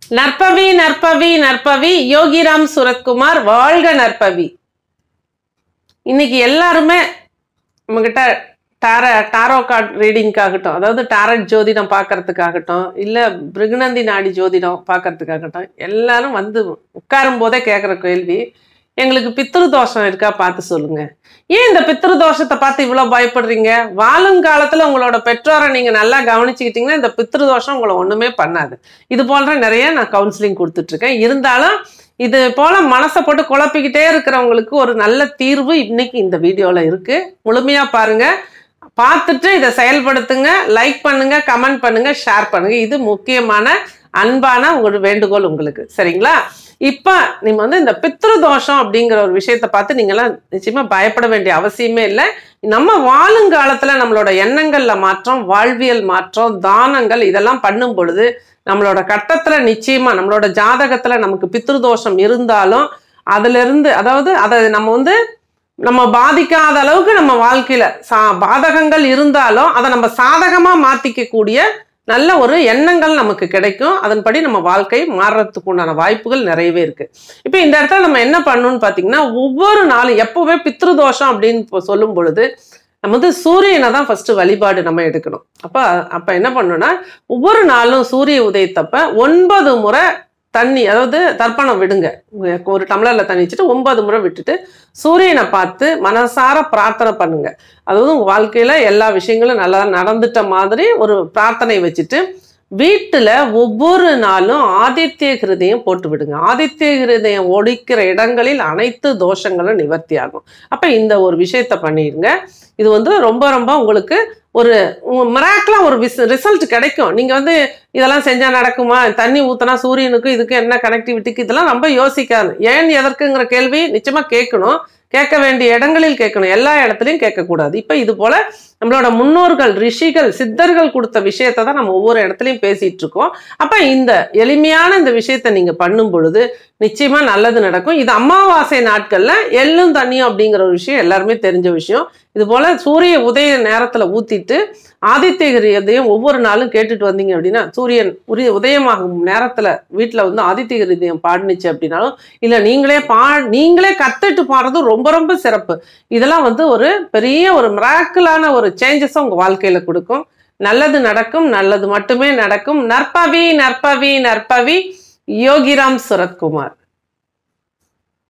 நற்பவி நற்பவி நற்பவி யோகிராம் சுரத்குமார் வாழ்க நற்பவி இன்னைக்கு எல்லாருமே நம்மகிட்ட டார டாரோ கார்ட் ரீடிங்காகட்டும் அதாவது டாரட் ஜோதிடம் பார்க்கறதுக்காகட்டும் இல்லை பிருகுநந்தி நாடி ஜோதிடம் பார்க்கறதுக்காகட்டும் எல்லாரும் வந்து உட்காரும் போதே கேட்குற கேள்வி எங்களுக்கு பித்ரு தோஷம் இருக்கா பார்த்து சொல்லுங்க ஏன் இந்த பித்ரு தோஷத்தை பார்த்து இவ்வளோ பயப்படுறீங்க வாழும் காலத்தில் உங்களோட பெற்றோரை நீங்கள் நல்லா கவனிச்சுக்கிட்டீங்கன்னா இந்த பித்ரு தோஷம் உங்களை ஒன்றுமே பண்ணாது இது போன்ற நிறைய நான் கவுன்சிலிங் கொடுத்துட்ருக்கேன் இருந்தாலும் இது போல மனசை போட்டு குழப்பிக்கிட்டே இருக்கிறவங்களுக்கு ஒரு நல்ல தீர்வு இன்னைக்கு இந்த வீடியோவில் இருக்கு முழுமையா பாருங்க பார்த்துட்டு இதை செயல்படுத்துங்க லைக் பண்ணுங்க கமெண்ட் பண்ணுங்க ஷேர் பண்ணுங்க இது முக்கியமான அன்பான ஒரு வேண்டுகோள் உங்களுக்கு சரிங்களா இப்போ நீங்க வந்து இந்த பித்ரு தோஷம் அப்படிங்கிற ஒரு விஷயத்தை பார்த்து நீங்களாம் நிச்சயமா பயப்பட வேண்டிய அவசியமே இல்லை நம்ம வாழுங்காலத்துல நம்மளோட எண்ணங்கள்ல மாற்றம் வாழ்வியல் மாற்றம் தானங்கள் இதெல்லாம் பண்ணும் பொழுது நம்மளோட கட்டத்துல நிச்சயமா நம்மளோட ஜாதகத்துல நமக்கு பித்ரு தோஷம் இருந்தாலும் அதுல இருந்து அதாவது அதை நம்ம வந்து நம்ம பாதிக்காத அளவுக்கு நம்ம வாழ்க்கையில சா பாதகங்கள் இருந்தாலும் அதை நம்ம சாதகமா மாத்திக்க கூடிய நல்ல ஒரு எண்ணங்கள் நமக்கு கிடைக்கும் அதன்படி நம்ம வாழ்க்கை மாறுறதுக்கு உண்டான வாய்ப்புகள் நிறையவே இருக்கு இப்போ இந்த இடத்துல நம்ம என்ன பண்ணணும்னு பார்த்தீங்கன்னா ஒவ்வொரு நாளும் எப்பவுமே பித்ரு தோஷம் அப்படின்னு இப்போ சொல்லும் பொழுது நம்ம வந்து சூரியனை தான் ஃபர்ஸ்ட் வழிபாடு நம்ம எடுக்கணும் அப்போ அப்போ என்ன பண்ணணும்னா ஒவ்வொரு நாளும் சூரிய உதயத்தப்ப ஒன்பது முறை தண்ணி அதாவது தர்ப்பணம் விடுங்க ஒரு டம்ளர்ல தண்ணி வச்சுட்டு ஒன்பது முறை விட்டுட்டு சூரியனை பார்த்து மனசார பிரார்த்தனை பண்ணுங்க அதாவது உங்க வாழ்க்கையில எல்லா விஷயங்களும் நல்லா நடந்துட்ட மாதிரி ஒரு பிரார்த்தனை வச்சுட்டு வீட்டுல ஒவ்வொரு நாளும் ஆதித்ய ஹிருதயம் போட்டு விடுங்க ஆதித்ய ஹிருதயம் ஒழிக்கிற இடங்களில் அனைத்து தோஷங்களும் நிவர்த்தி ஆகும் அப்ப இந்த ஒரு விஷயத்த பண்ணிடுங்க இது வந்து ரொம்ப ரொம்ப உங்களுக்கு ஒரு மிராக்கிளா ஒரு ரிசல்ட் கிடைக்கும் நீங்க வந்து இதெல்லாம் செஞ்சா நடக்குமா தண்ணி ஊத்தினா சூரியனுக்கு இதுக்கு என்ன கனெக்டிவிட்டிக்கு இதெல்லாம் ரொம்ப யோசிக்காது ஏன் எதற்குங்கிற கேள்வி நிச்சயமா கேட்கணும் கேட்க வேண்டிய இடங்களில் கேட்கணும் எல்லா இடத்துலையும் கேட்கக்கூடாது இப்போ இது போல நம்மளோட முன்னோர்கள் ரிஷிகள் சித்தர்கள் கொடுத்த விஷயத்தை தான் நம்ம ஒவ்வொரு இடத்துலையும் பேசிட்டு இருக்கோம் அப்போ இந்த எளிமையான இந்த விஷயத்தை நீங்க பண்ணும் பொழுது நிச்சயமா நல்லது நடக்கும் இது அமாவாசை நாட்கள்ல எள்ளும் தண்ணியும் அப்படிங்கிற ஒரு விஷயம் எல்லாருமே தெரிஞ்ச விஷயம் இது போல சூரிய உதய நேரத்துல ஊத்திட்டு ஆதித்ய ஹிருதயம் ஒவ்வொரு நாளும் கேட்டுட்டு வந்தீங்க அப்படின்னா சூரியன் உரிய உதயமாகும் நேரத்துல வீட்டுல வந்து ஆதித்ய ஹிருதயம் பாடுனுச்சு அப்படின்னாலும் இல்ல நீங்களே பா நீங்களே கத்துட்டு பாடுறது ரொம்ப ரொம்ப சிறப்பு இதெல்லாம் வந்து ஒரு பெரிய ஒரு மிராக்கிளான ஒரு சேஞ்சஸை உங்க வாழ்க்கையில கொடுக்கும் நல்லது நடக்கும் நல்லது மட்டுமே நடக்கும் நற்பவி நற்பவி நற்பவி யோகிராம் சுரத்குமார்